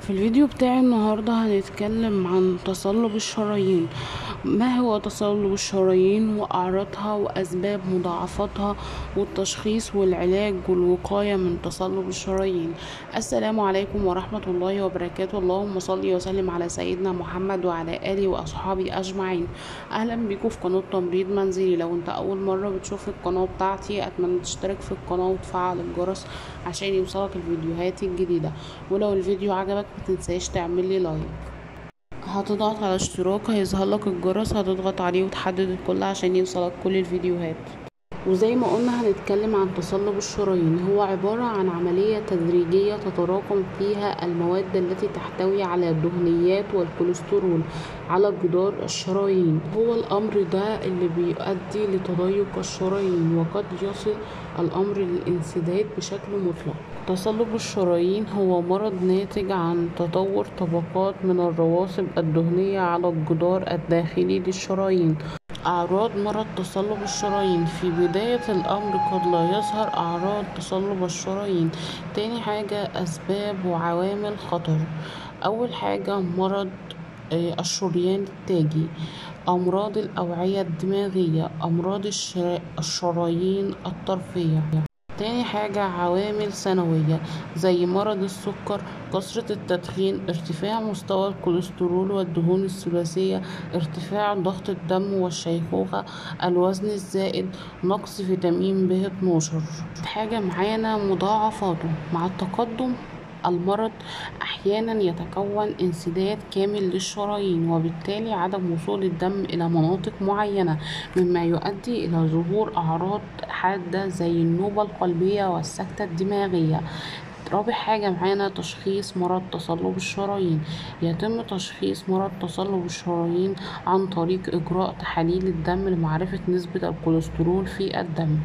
في الفيديو بتاعي النهاردة هنتكلم عن تصلب الشرايين ما هو تصلب الشرايين وأعراضها وأسباب مضاعفاتها والتشخيص والعلاج والوقاية من تصلب الشرايين السلام عليكم ورحمة الله وبركاته اللهم صل وسلم على سيدنا محمد وعلى آله وأصحابه أجمعين أهلا بيكم في قناة تمريض منزلي لو انت أول مرة بتشوف القناة بتاعتي أتمنى تشترك في القناة وتفعل الجرس عشان يوصلك الفيديوهات الجديدة ولو الفيديو عجبك متنساش تعمل لي لايك هتضغط على اشتراك هيظهر لك الجرس هتضغط عليه وتحدد الكل عشان يوصلك كل الفيديوهات وزي ما قلنا هنتكلم عن تصلب الشرايين هو عبارة عن عملية تدريجية تتراكم فيها المواد التي تحتوي على الدهنيات والكوليسترول على جدار الشرايين هو الأمر ده اللي بيؤدي لتضيق الشرايين وقد يصل الأمر للانسداد بشكل مطلق تصلب الشرايين هو مرض ناتج عن تطور طبقات من الرواسب الدهنية على الجدار الداخلي للشرايين أعراض مرض تصلب الشرايين في بداية الأمر قد لا يظهر أعراض تصلب الشرايين تاني حاجة أسباب وعوامل خطر أول حاجة مرض الشريان التاجي أمراض الأوعية الدماغية أمراض الشرايين الطرفية تاني حاجة عوامل سنوية زي مرض السكر كثرة التدخين ارتفاع مستوى الكوليسترول والدهون الثلاثية ارتفاع ضغط الدم والشيخوخة الوزن الزائد نقص فيتامين ب 12 حاجة معانا مضاعفاته مع التقدم المرض أحيانا يتكون انسداد كامل للشرايين وبالتالي عدم وصول الدم إلى مناطق معينة مما يؤدي إلى ظهور أعراض حادة زي النوبة القلبية والسكتة الدماغية رابع حاجة معانا تشخيص مرض تصلب الشرايين يتم تشخيص مرض تصلب الشرايين عن طريق إجراء تحاليل الدم لمعرفة نسبة الكوليسترول في الدم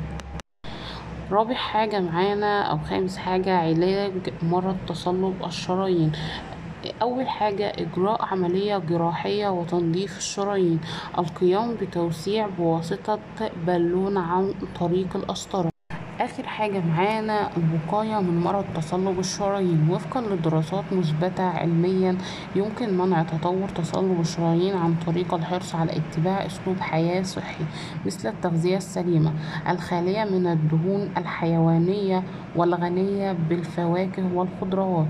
رابع حاجة معانا أو خامس حاجة علاج مرض تصلب الشرايين أول حاجة إجراء عملية جراحية وتنظيف الشرايين القيام بتوسيع بواسطة بالون عن طريق القسطرة آخر حاجة معانا الوقاية من مرض تصلب الشرايين وفقا لدراسات مثبتة علميا يمكن منع تطور تصلب الشرايين عن طريق الحرص على اتباع أسلوب حياة صحي مثل التغذية السليمة الخالية من الدهون الحيوانية والغنية بالفواكه والخضروات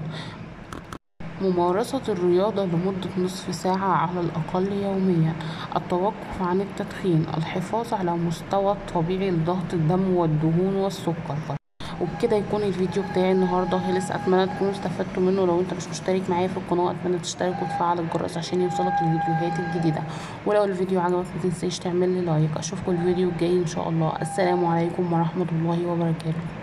ممارسة الرياضة لمدة نصف ساعة على الأقل يوميا التوقف عن التدخين الحفاظ على مستوى طبيعي لضغط الدم والدهون والسكر وبكده يكون الفيديو بتاعي النهارده خلص اتمنى تكونوا استفدتوا منه لو انت مش مشترك معايا في القناه اتمنى تشترك وتفعل الجرس عشان يوصلك الفيديوهات الجديده ولو الفيديو عجبك متنساش تعمل لي لايك اشوفكم الفيديو الجاي ان شاء الله السلام عليكم ورحمه الله وبركاته